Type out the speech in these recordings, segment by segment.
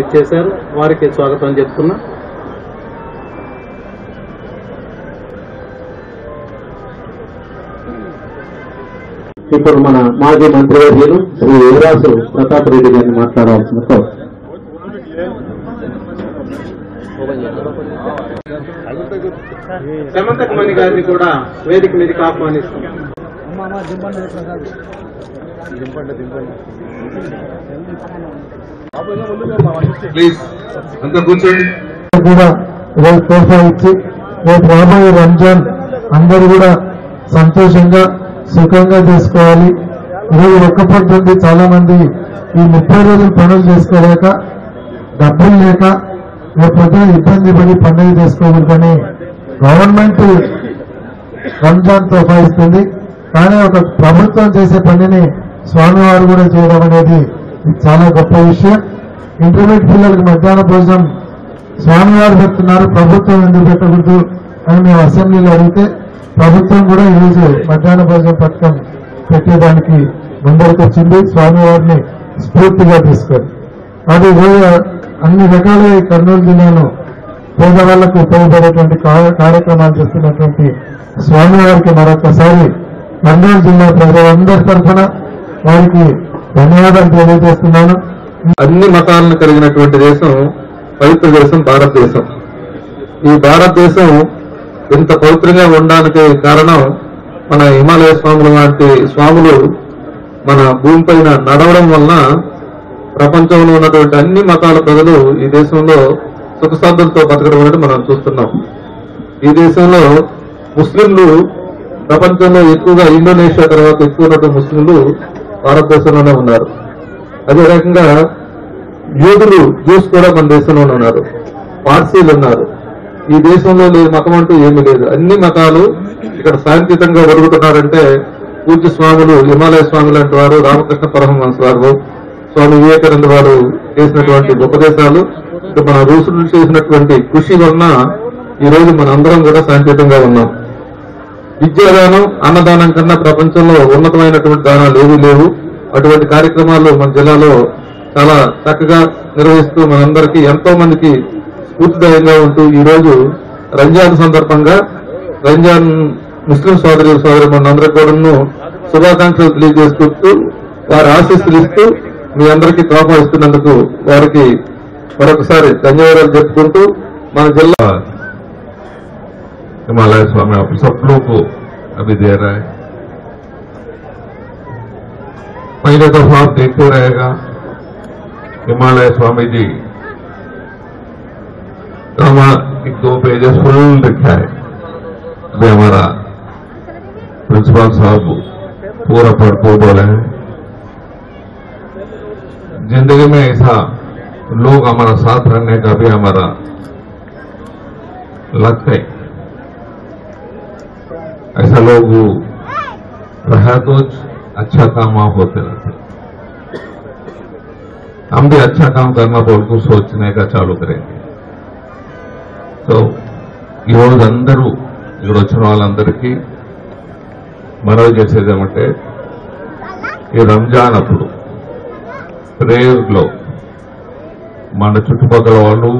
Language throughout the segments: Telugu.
ఇచ్చేశారు వారికి స్వాగతం చెప్తున్నా ఇప్పుడు మన మాజీ మంత్రివర్యులు శ్రీ యువరాజు ప్రతాప్ రెడ్డి గారిని మాట్లాడవలసిన కోరు సమంతకమణి గారిని కూడా వేదిక మీదకి ఆహ్వానిస్తున్నాం ప్లీజ్ అంతా కూర్చోండి కూడా ఈరోజు ప్రోత్సహించి రేపు రాబోయే రంజాన్ అందరూ కూడా సంతోషంగా సుఖంగా చేసుకోవాలి ఈరోజు ఒక్క పొద్దుంది చాలా మంది ఈ ముప్పై రోజులు పనులు చేసుకోలేక డబ్బులు లేక రేపు పొద్దున ఇబ్బంది పడి పండుగ చేసుకోకూడదని గవర్నమెంట్ రంజాన్ తోఫాయిస్తుంది కానీ ఒక ప్రభుత్వం చేసే పనిని స్వామివారు కూడా చేయడం అనేది చాలా గొప్ప విషయం ఇంటర్మీడియట్ పిల్లలకు మధ్యాహ్న భోజనం స్వామివారు పెడుతున్నారు ప్రభుత్వం ఎందుకు పెట్టకూడదు అని మేము అసెంబ్లీలో అడిగితే ప్రభుత్వం కూడా ఈరోజు మధ్యాహ్న భోజనం పథకం పెట్టేదానికి ముందరికి వచ్చింది స్వామివారిని స్ఫూర్తిగా తీసుకొని అది ఈరోజు అన్ని రకాలుగా ఈ కర్నూలు జిల్లాను పేదవాళ్లకు ఉపయోగపడేటువంటి కా- కార్యక్రమాలు చేస్తున్నటువంటి స్వామివారికి మరొకసారి కర్నూలు జిల్లా ప్రజలందరి తరఫున వారికి ధన్యవాదాలు తెలియజేస్తున్నాను అన్ని మతాలను కలిగినటువంటి దేశం పవిత్ర దేశం భారతదేశం ఈ భారతదేశం ఇంత పవిత్రంగా ఉండడానికి కారణం మన హిమాలయ స్వాములు లాంటి స్వాములు మన భూమిపైన నడవడం వలన ప్రపంచంలో ఉన్నటువంటి అన్ని మతాల ప్రజలు ఈ దేశంలో సుఖశాంతులతో బతకడం అనేది మనం చూస్తున్నాం ఈ దేశంలో ముస్లింలు ప్రపంచంలో ఎక్కువగా ఇండోనేషియా తర్వాత ఎక్కువ ఉన్నటువంటి ముస్లింలు భారతదేశంలోనే ఉన్నారు అదే రకంగా యూదులు జ్యూస్ కూడా మన దేశంలోనే ఉన్నారు పార్సీలు ఉన్నారు ఈ దేశంలో లేదు మతం అంటూ ఏమీ లేదు అన్ని మతాలు ఇక్కడ శాంతియుతంగా జరుగుతున్నారంటే పూజ్య స్వాములు హిమాలయ స్వామి లాంటి వారు రామకృష్ణ పరమహంస వారు స్వామి వివేకానంద వారు చేసినటువంటి ఉపదేశాలు ఇక మన రూసులు చేసినటువంటి కృషి వలన ఈ రోజు మన అందరం కూడా శాంతియుతంగా ఉన్నాం విద్యాదానం అన్నదానం కన్నా ప్రపంచంలో ఉన్నతమైనటువంటి దానాలు ఏవీ లేవు అటువంటి కార్యక్రమాలు మన జిల్లాలో చాలా చక్కగా నిర్వహిస్తూ మనందరికీ ఎంతో మందికి స్ఫూర్తిదాయంగా ఉంటూ ఈ రోజు రంజాన్ సందర్భంగా రంజాన్ ముస్లిం సోదరి సోదరి మనందరికీ కూడాను శుభాకాంక్షలు తెలియజేసుకుంటూ వారి ఆశీస్సులు ఇస్తూ మీ అందరికీ తోఫా ఇస్తున్నందుకు వారికి మరొకసారి ధన్యవాదాలు చెప్పుకుంటూ మన జిల్లా हिमालय स्वामी आप सब लोग को अभी दे रहा है पहले दफा आप देखते रहेगा हिमालय स्वामी जी तो हम एक दो पेजेस फुल लिखा है अभी हमारा प्रिंसिपल साहब पूरा पढ़ को बोले हैं जिंदगी में ऐसा लोग हमारा साथ रहने का भी हमारा लक्ष्य है ऐसा लोग रहा तो अच्छा काम आप होते रहते हम भी अच्छा काम करना बोल को सोचने का चालू करेंगे సో ఈరోజు అందరూ ఇక్కడ వచ్చిన వాళ్ళందరికీ మనవి చేసేది ఏమంటే ఈ రంజాన్ అప్పుడు ప్రేయర్లో మన చుట్టుపక్కల వాళ్ళు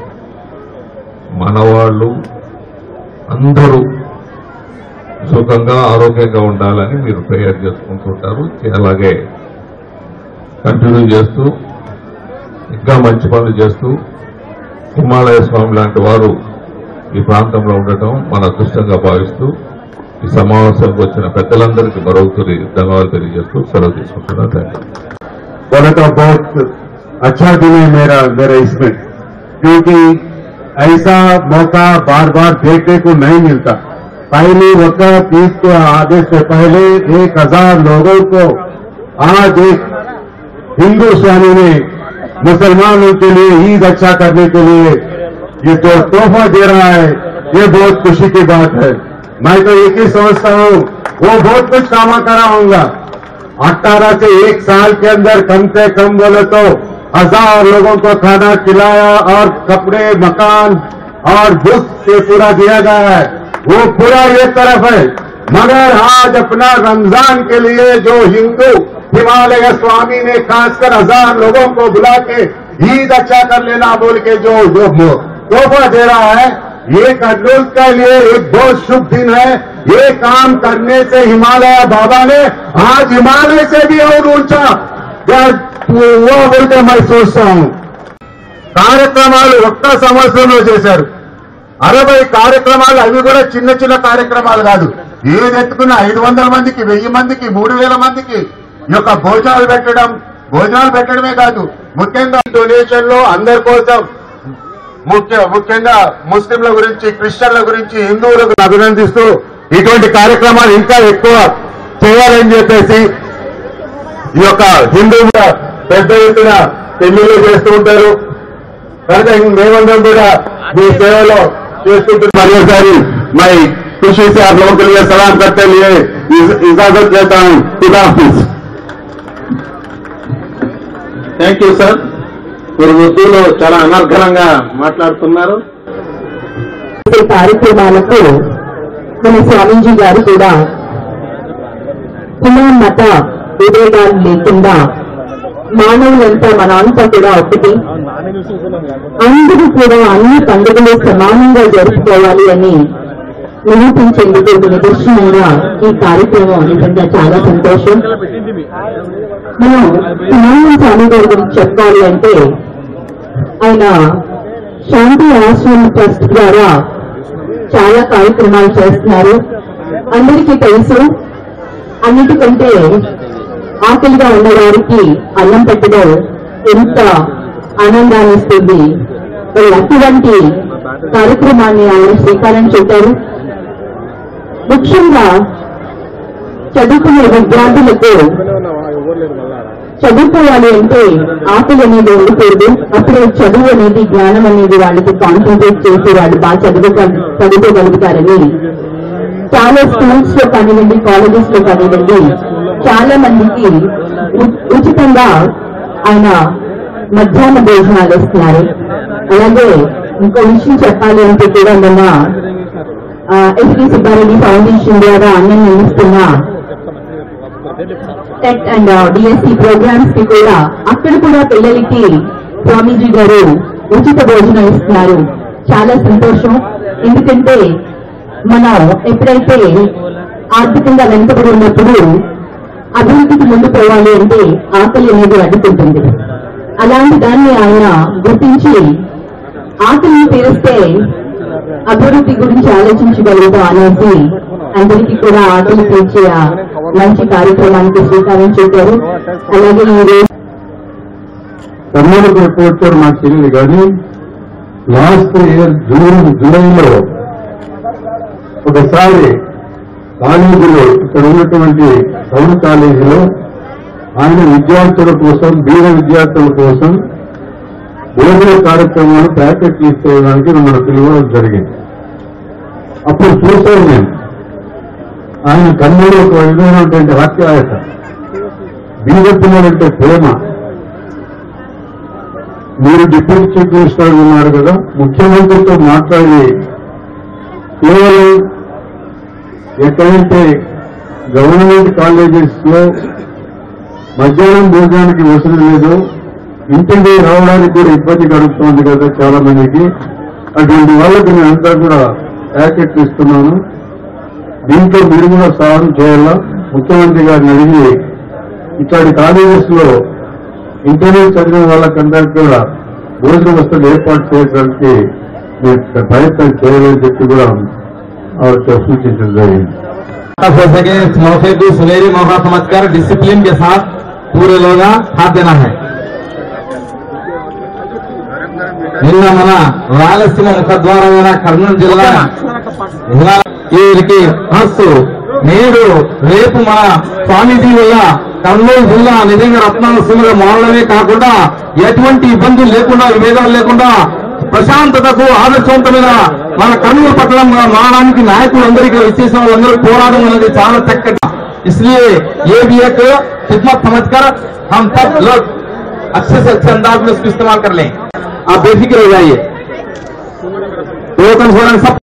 మన వాళ్ళు అందరూ సుఖంగా ఆరోగ్యంగా ఉండాలని మీరు ప్రేయర్ చేసుకుంటుంటారు అలాగే కంటిన్యూ చేస్తూ ఇంకా మంచి పనులు చేస్తూ హిమాలయ స్వామి లాంటి వారు ఈ ప్రాంతంలో ఉండటం మన అదృష్టంగా భావిస్తూ ఈ సమావేశానికి వచ్చిన పెద్దలందరికీ మరొకరి ధన్యవాదాలు తెలియజేస్తూ సెలవు తీసుకుంటున్నాను థ్యాంక్ యూ बोला का बहुत अच्छा दिन है मेरा मेरा इसमें क्योंकि ऐसा मौका बार बार देखने को नहीं मिलता पहली वक्त ईद के आदेश से पहले एक हजार लोगों को आज एक हिंदू स्वामी ने मुसलमानों के लिए ईद अच्छा करने के लिए ये जो तोहफा दे रहा है ये बहुत खुशी की बात है मैं तो एक ही समझता हूँ वो बहुत कुछ कामा करा होगा अट्ठारह से एक साल के अंदर कम से कम बोले तो हजार लोगों को खाना खिलाया और कपड़े मकान और बुक ये पूरा दिया गया है वो पूरा एक तरफ है मगर आज अपना रमजान के लिए जो हिंदू हिमालय स्वामी ने खासकर हजार लोगों को बुला के ईद अच्छा कर लेना बोल के जो जो तोहफा दे रहा है ये कर्नूल के लिए एक बहुत शुभ दिन है ये काम करने से हिमालय बाबा ने आज हिमालय से भी और ऊंचा वो बोलते मैं सोचता हूं కార్యక్రమాలు ఒక్క సంవత్సరంలో చేశారు అరవై కార్యక్రమాలు అవి కూడా చిన్న చిన్న కార్యక్రమాలు కాదు ఏది ఎత్తుకున్న ఐదు వందల మందికి వెయ్యి మందికి మూడు వేల మందికి ఈ యొక్క భోజనాలు పెట్టడం భోజనాలు పెట్టడమే కాదు ముఖ్యంగా డొనేషన్ లో అందరి కోసం ముఖ్య ముఖ్యంగా ముస్లింల గురించి క్రిస్టియన్ల గురించి హిందువులకు అభినందిస్తూ ఇటువంటి కార్యక్రమాలు ఇంకా ఎక్కువ చేయాలని చెప్పేసి ఈ యొక్క హిందువుల పెద్ద ఎత్తున పెళ్లిళ్ళు చేస్తూ ఉంటారు కనుక మేమందరం కూడా మీ సేవలో చేసుకుంటున్న మరోసారి మై ఖుషి से आप लोगों के लिए सलाम करते लिए इज- इजाजत लेता हूं खुदा हाफिज థ్యాంక్ యూ సార్ మీరు ఉర్దూలో చాలా అనర్ఘనంగా మాట్లాడుతున్నారు చేసే కార్యక్రమాలకు మన స్వామీజీ గారు కూడా కుల మత విభేదాలు లేకుండా మానవులంతా మన అంతా కూడా ఒకటి అందరూ కూడా అన్ని పండుగలు సమానంగా జరుపుకోవాలి అని నిరూపించేందుకు ఒక నిదర్శనంగా ఈ కార్యక్రమం నిజంగా చాలా సంతోషం మనం సుమానం స్వామి గారి గురించి చెప్పాలి అంటే ఆయన శాంతి ఆశ్రమ ట్రస్ట్ ద్వారా చాలా కార్యక్రమాలు చేస్తున్నారు అందరికీ తెలుసు అన్నిటికంటే ఆకలిగా ఉన్నవారికి అన్నం పెట్టడం ఎంత ఆనందాన్ని ఇస్తుంది మరి అటువంటి కార్యక్రమాన్ని ఆయన శ్రీకారం చుట్టారు ముఖ్యంగా చదువుకునే విద్యార్థులకు చదువుకోవాలి అంటే ఆకలి అనేది ఉండకూడదు అప్పుడే చదువు అనేది జ్ఞానం అనేది వాళ్ళకి కాన్సన్ట్రేట్ చేసి వాళ్ళు బాగా చదువు చదువుకోగలుగుతారని చాలా స్కూల్స్ లో కానివ్వండి కాలేజెస్ లో కానివ్వండి చాలా మందికి ఉ- ఉచితంగా ఆయన మధ్యాహ్న భోజనాలు ఇస్తున్నారు అలాగే ఇంకో విషయం చెప్పాలి అంటే కూడా మొన్న ఎస్పీ సుబ్బారెడ్డి ఫౌండేషన్ ద్వారా అన్నం అందిస్తున్న టెట్ అండ్ డిఎస్సి ప్రోగ్రామ్స్ కి కూడా అక్కడ కూడా పిల్లలకి స్వామీజీ గారు ఉచిత భోజనం ఇస్తున్నారు చాలా సంతోషం ఎందుకంటే మనం ఎప్పుడైతే ఆర్థికంగా వెనుకబడి ఉన్నప్పుడు అభివృద్ధికి ముందు పోవాలి అంటే ఆకలి అనేది అడ్డుకుంటుంది అలాంటి దాన్ని ఆయన గుర్తించి ఆకలిని తీరిస్తే అభివృద్ధి గురించి ఆలోచించగలుగుతాం అనేసి అందరికీ కూడా ఆకలి తీర్చే ఆ మంచి కార్యక్రమానికి శ్రీకారం చుట్టారు అలాగే ఈ రోజు కర్ణాటక రిపోర్ట్ కూడా నాకు తెలియదు కానీ లాస్ట్ ఇయర్ జూన్ జూలైలో ఒకసారి కాలేజీలో ఇక్కడ ఉన్నటువంటి టౌన్ కాలేజీలో ఆయన విద్యార్థుల కోసం బీద విద్యార్థుల కోసం భోజన కార్యక్రమాలు ప్యాకెట్లు ఇచ్చేయడానికి మన పిలవడం జరిగింది అప్పుడు చూశాను నేను ఆయన కన్నులో ఒక విధమైనటువంటి ఆప్యాయత బీద పిల్లలంటే ప్రేమ మీరు డిప్యూటీ చీఫ్ మినిస్టర్ ఉన్నారు కదా ముఖ్యమంత్రితో మాట్లాడి కేవలం ఎక్కడైతే గవర్నమెంట్ కాలేజెస్ లో మధ్యాహ్నం భోజనానికి వసతి లేదు ఇంటికి రావడానికి కూడా ఇబ్బంది కలుగుతోంది కదా చాలా మందికి అటువంటి వాళ్ళకి నేను అంతా కూడా ప్యాకెట్లు ఇస్తున్నాను దీంట్లో మీరు కూడా సహాయం చేయాలా ముఖ్యమంత్రి గారిని అడిగి ఇట్లాంటి కాలేజెస్ లో ఇంటర్వ్యూ చదివిన వాళ్ళకందరికీ కూడా భోజన వస్తువులు ఏర్పాటు చేయడానికి మీరు ప్రయత్నం చేయాలని చెప్పి కూడా ఆవిడతో సూచించడం జరిగింది हो सके इस मौके को सुनहरी मौका समझकर डिसिप्लिन के साथ पूरे लोग हाथ देना है నిన్న మన రాయలసీమ ముఖద్వారమైన కర్నూలు జిల్లా జిల్లా వీరికి హస్సు నేడు రేపు మన స్వామీజీ వల్ల కర్నూలు జిల్లా నిజంగా రత్నాలసీమగా మారడమే కాకుండా ఎటువంటి ఇబ్బందులు లేకుండా విభేదాలు లేకుండా ప్రశాంతతకు ఆదర్శవంతమైన మన కర్నూలు పట్టణంగా మారడానికి నాయకులందరికీ విశేషం వాళ్ళందరూ పోరాటం అనేది చాలా చక్కటి इसलिए ये भी एक खिदमत समझकर हम सब लोग अच्छे से अच्छे अंदाज में इसको इस्तेमाल कर लें आप बेफिक्र हो जाइए टोकन फोरन सब